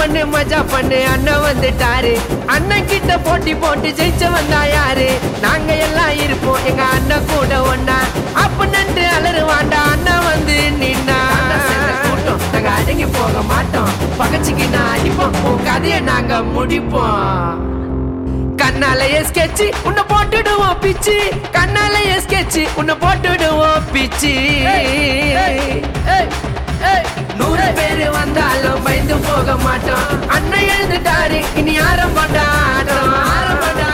பண்ணு மஜா பண்ணு அண்ணன் வந்துட்டாரு அண்ணன் கிட்ட போட்டி போட்டு ஜெயிச்ச வந்தா யாரு நாங்க எல்லாம் இருப்போம் எங்க அண்ணன் கூட ஒண்ணா அப்ப நன்று அலறுவாண்டா அண்ணன் வந்து நின்னா கூட்டம் நாங்க அடங்கி போக மாட்டோம் பகச்சுக்கினா அடிப்போம் உன் கதையை நாங்க முடிப்போம் கண்ணாலயே ஸ்கெட்ச் உன்னை போட்டுடுவோம் பிச்சு கண்ணாலயே ஸ்கெட்ச் உன்னை போட்டுடுவோம் பிச்சு நூறு பேரு வந்தாலும் பயந்து போக மாட்டோம் அண்ணன் எழுந்துட்டாரு இனி ஆரம்பம் ஆட்டம் ஆரம்பம்